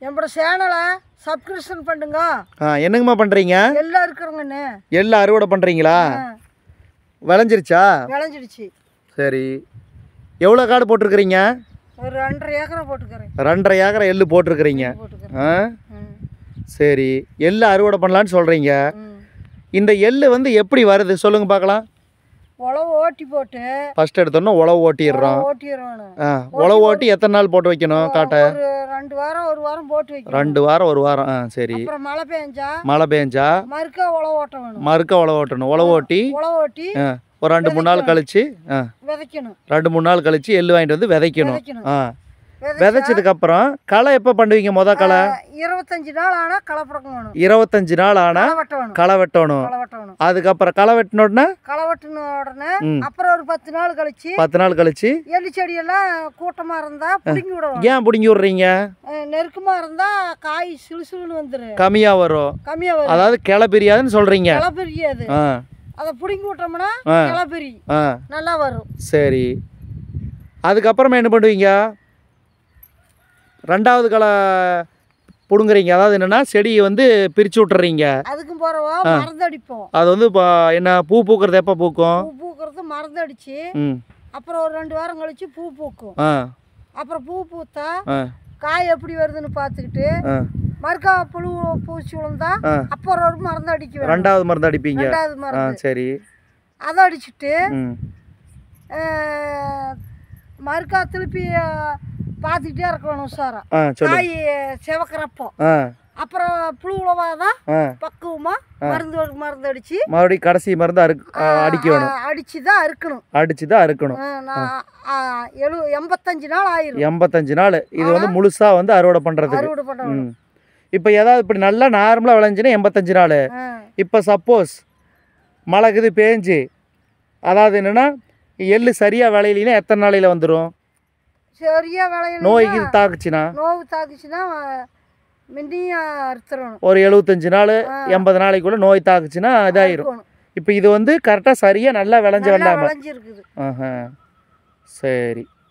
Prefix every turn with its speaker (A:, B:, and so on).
A: என்னோட சேனலை சப்ஸ்கிரிப்ஷன் பண்ணுங்க
B: ஆ என்னங்கம்மா பண்ணுறீங்க
A: எல்லாம் இருக்கிறவங்கண்ணே
B: எல்லாம் அறுவடை பண்ணுறீங்களா விளைஞ்சிருச்சா
A: விளைஞ்சிடுச்சு
B: சரி எவ்வளோ காடு போட்டிருக்கிறீங்க
A: ஒரு ரெண்டரை ஏக்கரை போட்டுக்கிறேன்
B: ரெண்டரை ஏக்கரை எள்ளு போட்டிருக்கிறீங்க
A: போட்டுக்கிறேன்
B: ஆ
A: ம்
B: சரி எள்ளு அறுவடை பண்ணலான்னு சொல்கிறீங்க
A: ம்
B: இந்த எள்ளு வந்து எப்படி வருது சொல்லுங்க பார்க்கலாம்
A: உழவு ஓட்டி போட்டு
B: ஃபர்ஸ்ட் எடுத்தோன்னே உழவு ஓட்டிடுறோம்
A: ஓட்டிடணும்
B: ஆ உழவு ஓட்டி எத்தனை நாள் போட்டு வைக்கணும் காட்டை
A: ஒரு ரெண்டு வாரம் ஒரு வாரம் போட்டு வைக்கணும்
B: ரெண்டு வாரம் ஒரு வாரம் ஆ சரி
A: அப்புறம் மழை பெஞ்சா
B: மழை பெஞ்சா
A: மறுக்கா உழவு ஓட்ட வேணும்
B: மறுக்க உழவு ஓட்டணும் உழவு ஓட்டி
A: உழவு ஓட்டி
B: ஆ ஒரு ரெண்டு மூணு நாள் கழிச்சு ஆ
A: விதைக்கணும்
B: ரெண்டு மூணு நாள் கழிச்சு எள்ளு வாங்கிட்டு வந்து விதைக்கணும்
A: விதைக்கணும்
B: ஆ
A: விதைச்சா,
B: விதைச்சதுக்கு அப்புறம் களை எப்போ பண்ணுவீங்க முத களை
A: ஆ, இருபத்தஞ்சு நாள் ஆனால் களை பறக்க வேணும்
B: இருபத்தஞ்சு நாள் ஆனால்
A: களை வெட்ட வேணும்
B: களை வெட்டணும்
A: களை வெட்ட வேணும்
B: அதுக்கப்புறம் களை வெட்டினோடனே
A: களை வெட்டின உடனே
B: ம்
A: அப்புறம் ஒரு பத்து நாள் கழிச்சு
B: பத்து நாள் கழிச்சு
A: எள்ளு செடியெல்லாம் கூட்டமாக இருந்தால் பிடுங்கி விடணும்
B: ஏன் பிடுங்கி விட்றீங்க
A: அஹ் நெருக்கமாக இருந்தால் காய் சிலுசிலுன்னு வந்துடும்
B: கம்மியாக வரும்
A: கம்மியாக வரும்
B: அதாவது கிளை பிரியாதுன்னு சொல்கிறீங்க
A: கிளை பெரியாது
B: ஆ
A: அதை பிடுங்கி விட்டோம்னா
B: ஆ.
A: கிளை பெரி
B: ஆ
A: நல்லா வரும்
B: சரி அதுக்கப்புறமா என்ன பண்ணுவீங்க ரெண்டாவது களை பிடுங்குறீங்க அதாவது என்னென்னா செடியை வந்து பிரித்து விட்டுறீங்க
A: அதுக்கும் போகிறவா மருந்தடிப்போம்
B: அது வந்து இப்போ என்ன பூ பூக்கிறது எப்போ பூக்கும்
A: பூ பூக்கிறது மருந்தடிச்சு
B: ம்
A: அப்புறம் ஒரு ரெண்டு வாரம் கழிச்சு பூ பூக்கும்
B: ஆ
A: அப்புறம் பூ பூத்தா
B: ஆ
A: காய் எப்படி வருதுன்னு பார்த்துக்கிட்டு
B: ஆ
A: மறுக்கா புழு பூச்சி விழுந்தா
B: ஆ
A: அப்புறம் ஒரு மருந்து அடிக்க வேணும்
B: ரெண்டாவது மருந்து அடிப்பீங்க
A: ரெண்டாவது
B: ஆ
A: மருந்து
B: சரி
A: அதை அடிச்சுட்டு
B: ம்
A: அஹ், மறுக்கா திருப்பி அஹ், பார்த்துக்கிட்டே இருக்கணும் உஷாரா
B: ஆ சொல்லு
A: காய் செவக்கிறப்போ
B: ஆ
A: அப்புறம் புழு உழவாதான்
B: ஆ
A: பக்குவமா மருந்து மருந்து அடிச்சு
B: மறுபடியும் கடைசி மருந்து அறு ஆ, அடிக்க வேணும்
A: அடிச்சு தான் அறுக்கணும்
B: அடிச்சு தான் அறுக்கணும்
A: அஹ், நான் ஆ, எழு எண்பத்தஞ்சு நாள் ஆயிரும்
B: எண்பத்தஞ்சு நாள் இது வந்து முழுசாக வந்து அறுவடை பண்ணுறதுக்கு
A: அறுவடை பண்ணணும்
B: ம் இப்போ ஏதாவது இப்படி நல்லா நார்மலாக விளைஞ்சுன்னா எண்பத்தஞ்சு நாள்
A: ஆ.
B: இப்போ சப்போஸ் மழை இது பேஞ்சு அதாவது என்னென்னா எள்ளு சரியாக விளையலினா எத்தனை நாளையில் வந்துடும்
A: சரியா விளையணும்
B: நோய்க்கு இது தாக்குச்சுன்னா
A: நோவு தாக்குச்சுன்னா மின்னியும் அறுத்துறணும்
B: ஒரு எழுபத்தஞ்சு நாள் எண்பது நாளைக்குள்ளே நோய் தாக்குச்சுன்னா இதாயிரும்
A: அறுக்கணும்.
B: இப்போ இது வந்து கரெக்டாக சரியாக நல்லா விளைஞ்ச
A: நல்லா
B: வெள்ளாமை
A: விளைஞ்சிருக்குது
B: ஆஹா சரி